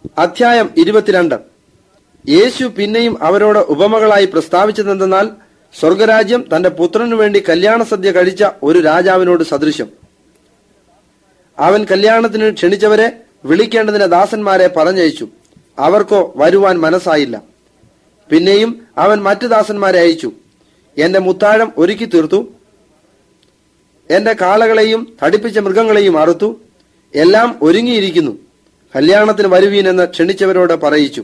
അധ്യായം ഇരുപത്തിരണ്ട് യേശു പിന്നെയും അവരോട് ഉപമകളായി പ്രസ്താവിച്ചതെന്തെന്നാൽ സ്വർഗരാജ്യം തന്റെ പുത്രനു വേണ്ടി കല്യാണ സദ്യ കഴിച്ച ഒരു രാജാവിനോട് സദൃശ്യം അവൻ കല്യാണത്തിന് ക്ഷണിച്ചവരെ വിളിക്കേണ്ടതിന് ദാസന്മാരെ പറഞ്ഞയച്ചു അവർക്കോ വരുവാൻ മനസ്സായില്ല പിന്നെയും അവൻ മറ്റു ദാസന്മാരെ അയച്ചു എന്റെ മുത്താഴം ഒരുക്കി തീർത്തു എന്റെ കാളകളെയും തടിപ്പിച്ച മൃഗങ്ങളെയും അറുത്തു എല്ലാം ഒരുങ്ങിയിരിക്കുന്നു കല്യാണത്തിന് വരുവീനെന്ന് ക്ഷണിച്ചവരോട് പറയിച്ചു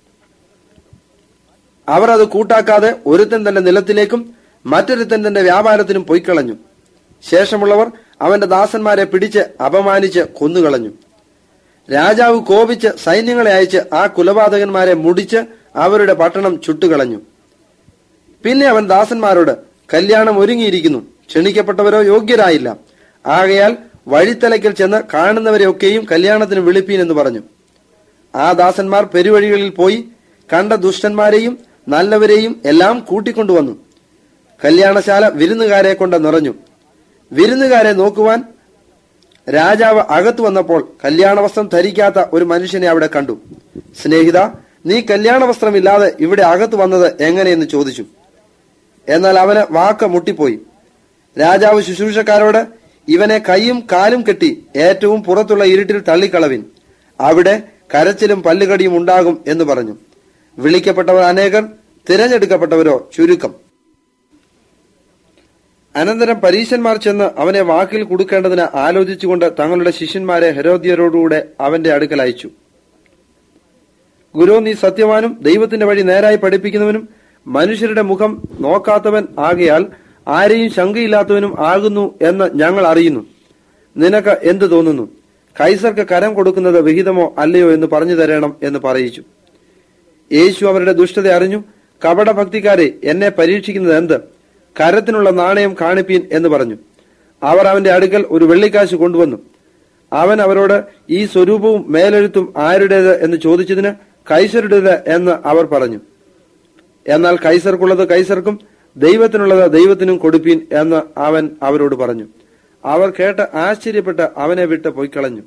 അവർ അത് കൂട്ടാക്കാതെ ഒരുത്തൻ തന്റെ നിലത്തിലേക്കും മറ്റൊരുത്തൻ തന്റെ വ്യാപാരത്തിനും പൊയ്ക്കളഞ്ഞു ശേഷമുള്ളവർ അവന്റെ ദാസന്മാരെ പിടിച്ച് അപമാനിച്ച് കൊന്നുകളഞ്ഞു രാജാവ് കോപിച്ച് സൈന്യങ്ങളെ അയച്ച് ആ കുലപാതകന്മാരെ മുടിച്ച് അവരുടെ പട്ടണം ചുട്ടുകളഞ്ഞു പിന്നെ അവൻ ദാസന്മാരോട് കല്യാണം ഒരുങ്ങിയിരിക്കുന്നു ക്ഷണിക്കപ്പെട്ടവരോ യോഗ്യരായില്ല ആകയാൽ വഴിത്തലയ്ക്കൽ ചെന്ന് കാണുന്നവരെയൊക്കെയും കല്യാണത്തിന് വിളിപ്പീൻ എന്ന് പറഞ്ഞു ആ ദാസന്മാർ പെരുവഴികളിൽ പോയി കണ്ട ദുഷ്ടന്മാരെയും നല്ലവരെയും എല്ലാം കൂട്ടിക്കൊണ്ടുവന്നു കല്യാണശാല വിരുന്നുകാരെ കൊണ്ട് നിറഞ്ഞു വിരുന്നുകാരെ നോക്കുവാൻ രാജാവ് അകത്തു വന്നപ്പോൾ കല്യാണ വസ്ത്രം ധരിക്കാത്ത ഒരു മനുഷ്യനെ അവിടെ കണ്ടു സ്നേഹിത നീ കല്യാണ വസ്ത്രമില്ലാതെ ഇവിടെ അകത്തു വന്നത് എങ്ങനെയെന്ന് ചോദിച്ചു എന്നാൽ അവന് വാക്ക് മുട്ടിപ്പോയി രാജാവ് ശുശ്രൂഷക്കാരോട് ഇവനെ കൈയും കാലും കെട്ടി ഏറ്റവും പുറത്തുള്ള ഇരുട്ടിൽ തള്ളിക്കളവിൻ അവിടെ കരച്ചിലും പല്ലുകടിയും ഉണ്ടാകും എന്ന് പറഞ്ഞു വിളിക്കപ്പെട്ടവർ അനേകർ തിരഞ്ഞെടുക്കപ്പെട്ടവരോ ചുരുക്കം അനന്തരം പരീശന്മാർ ചെന്ന് അവനെ വാക്കിൽ കൊടുക്കേണ്ടതിന് ആലോചിച്ചുകൊണ്ട് തങ്ങളുടെ ശിഷ്യന്മാരെ ഹെരോദ്യരോടുകൂടെ അവന്റെ അടുക്കൽ അയച്ചു ഗുരു നീ സത്യവാനും ദൈവത്തിന്റെ വഴി നേരായി പഠിപ്പിക്കുന്നവനും മനുഷ്യരുടെ മുഖം നോക്കാത്തവൻ ആകയാൽ ആരെയും ശങ്കയില്ലാത്തവനും ആകുന്നു എന്ന് ഞങ്ങൾ അറിയുന്നു നിനക്ക് എന്തു തോന്നുന്നു കൈസർക്ക് കരം കൊടുക്കുന്നത് വിഹിതമോ അല്ലയോ എന്ന് പറഞ്ഞു തരണം എന്ന് പറയിച്ചു യേശു അവരുടെ ദുഷ്ടത അറിഞ്ഞു കപടഭക്തിക്കാരെ എന്നെ പരീക്ഷിക്കുന്നത് എന്ത് കരത്തിനുള്ള നാണയം കാണിപ്പീൻ എന്ന് പറഞ്ഞു അവർ അവന്റെ അടുക്കൽ ഒരു വെള്ളിക്കാശ് കൊണ്ടുവന്നു അവൻ അവരോട് ഈ സ്വരൂപവും മേലെഴുത്തും ആരുടേത് എന്ന് ചോദിച്ചതിന് കൈസരുടേത് എന്ന് അവർ പറഞ്ഞു എന്നാൽ കൈസർക്കുള്ളത് കൈസർക്കും ദൈവത്തിനുള്ളത് ദൈവത്തിനും കൊടുപ്പീൻ എന്ന് അവൻ അവരോട് പറഞ്ഞു അവർ കേട്ട് ആശ്ചര്യപ്പെട്ട് അവനെ വിട്ട് പൊയ്ക്കളഞ്ഞു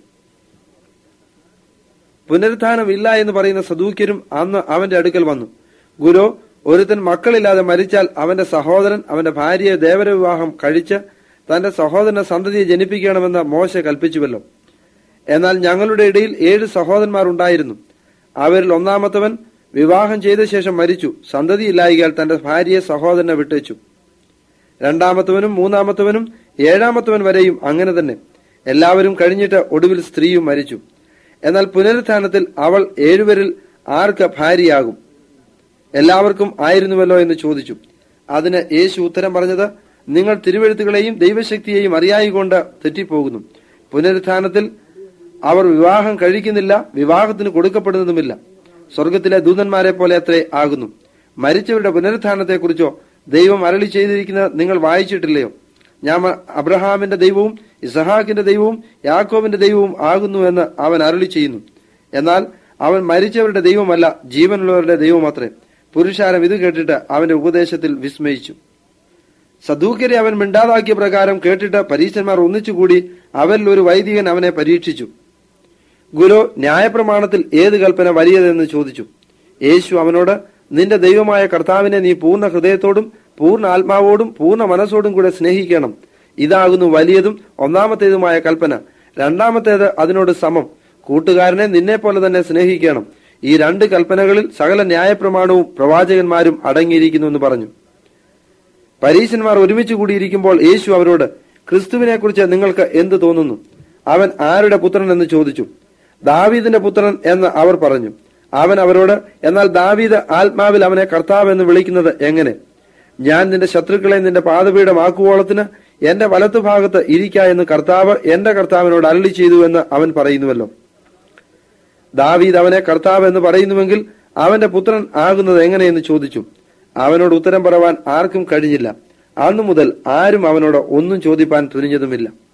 പുനരുത്ഥാനം ഇല്ല എന്ന് പറയുന്ന സദൂക്യരും അന്ന് അവന്റെ അടുക്കൽ വന്നു ഗുരു ഒരുത്തൻ മക്കളില്ലാതെ മരിച്ചാൽ അവന്റെ സഹോദരൻ അവന്റെ ഭാര്യയെ ദേവര വിവാഹം കഴിച്ച് തന്റെ സഹോദരന്റെ സന്തതിയെ ജനിപ്പിക്കണമെന്ന് മോശ കൽപ്പിച്ചുവല്ലോ എന്നാൽ ഞങ്ങളുടെ ഇടയിൽ ഏഴ് സഹോദരന്മാർ ഉണ്ടായിരുന്നു അവരിൽ ഒന്നാമത്തവൻ വിവാഹം ചെയ്ത ശേഷം മരിച്ചു സന്തതിയില്ലായികയാൽ തന്റെ ഭാര്യയെ സഹോദരനെ വിട്ടേച്ചു രണ്ടാമത്തവനും മൂന്നാമത്തവനും ഏഴാമത്തവൻ വരെയും അങ്ങനെ തന്നെ എല്ലാവരും കഴിഞ്ഞിട്ട് ഒടുവിൽ സ്ത്രീയും മരിച്ചു എന്നാൽ പുനരുത്ഥാനത്തിൽ അവൾ ഏഴുവരിൽ ആർക്ക് ഭാര്യയാകും എല്ലാവർക്കും ആയിരുന്നുവല്ലോ എന്ന് ചോദിച്ചു അതിന് യേശു ഉത്തരം പറഞ്ഞത് നിങ്ങൾ തിരുവെഴുത്തുകളെയും ദൈവശക്തിയെയും അറിയായികൊണ്ട് തെറ്റിപ്പോകുന്നു പുനരുത്ഥാനത്തിൽ അവർ വിവാഹം കഴിക്കുന്നില്ല വിവാഹത്തിന് കൊടുക്കപ്പെടുന്നതുമില്ല സ്വർഗത്തിലെ ദൂതന്മാരെ പോലെ അത്രേ ആകുന്നു മരിച്ചവരുടെ പുനരുത്ഥാനത്തെക്കുറിച്ചോ ദൈവം അരളി ചെയ്തിരിക്കുന്നത് നിങ്ങൾ വായിച്ചിട്ടില്ലയോ ഞാൻ അബ്രഹാമിന്റെ ദൈവവും ഇസഹാക്കിന്റെ ദൈവവും യാക്കോബിന്റെ ദൈവവും ആകുന്നു എന്ന് അവൻ അരളി ചെയ്യുന്നു എന്നാൽ അവൻ മരിച്ചവരുടെ ദൈവമല്ല ജീവനുള്ളവരുടെ ദൈവമത്രേ പുരുഷാരം ഇത് കേട്ടിട്ട് അവന്റെ ഉപദേശത്തിൽ വിസ്മയിച്ചു സദൂക്കരെ അവൻ മിണ്ടാതാക്കിയ പ്രകാരം കേട്ടിട്ട് പരീശന്മാർ ഒന്നിച്ചുകൂടി അവരിൽ ഒരു വൈദികൻ അവനെ പരീക്ഷിച്ചു ഗുരു ന്യായപ്രമാണത്തിൽ ഏത് കൽപ്പന വലിയതെന്ന് ചോദിച്ചു യേശു അവനോട് നിന്റെ ദൈവമായ കർത്താവിനെ നീ പൂർണ്ണ ഹൃദയത്തോടും പൂർണ്ണ ആത്മാവോടും പൂർണ്ണ മനസ്സോടും കൂടെ സ്നേഹിക്കണം ഇതാകുന്നു വലിയതും ഒന്നാമത്തേതുമായ കൽപ്പന രണ്ടാമത്തേത് അതിനോട് സമം കൂട്ടുകാരനെ നിന്നെ പോലെ തന്നെ സ്നേഹിക്കണം ഈ രണ്ട് കൽപ്പനകളിൽ സകല ന്യായപ്രമാണവും പ്രവാചകന്മാരും അടങ്ങിയിരിക്കുന്നു എന്ന് പറഞ്ഞു പരീശന്മാർ ഒരുമിച്ച് കൂടിയിരിക്കുമ്പോൾ യേശു അവരോട് ക്രിസ്തുവിനെ കുറിച്ച് നിങ്ങൾക്ക് എന്ത് തോന്നുന്നു അവൻ ആരുടെ പുത്രൻ എന്ന് ചോദിച്ചു ദാവീദിന്റെ പുത്രൻ എന്ന് അവർ പറഞ്ഞു അവൻ അവരോട് എന്നാൽ ദാവീദ് ആത്മാവിൽ അവനെ കർത്താവ് എന്ന് വിളിക്കുന്നത് എങ്ങനെ ഞാൻ നിന്റെ ശത്രുക്കളെ നിന്റെ പാതപീഠമാക്കുവോളത്തിന് എന്റെ വലത്തുഭാഗത്ത് ഇരിക്ക എന്ന് കർത്താവ് എന്റെ കർത്താവിനോട് അരളി ചെയ്തു എന്ന് അവൻ പറയുന്നുവല്ലോ ദാവീദ് അവനെ കർത്താവ് എന്ന് പറയുന്നുവെങ്കിൽ അവന്റെ പുത്രൻ ആകുന്നത് എങ്ങനെയെന്ന് ചോദിച്ചു അവനോട് ഉത്തരം പറവാൻ ആർക്കും കഴിഞ്ഞില്ല അന്നു മുതൽ ആരും അവനോട് ഒന്നും ചോദിപ്പാൻ തുനിഞ്ഞതുമില്ല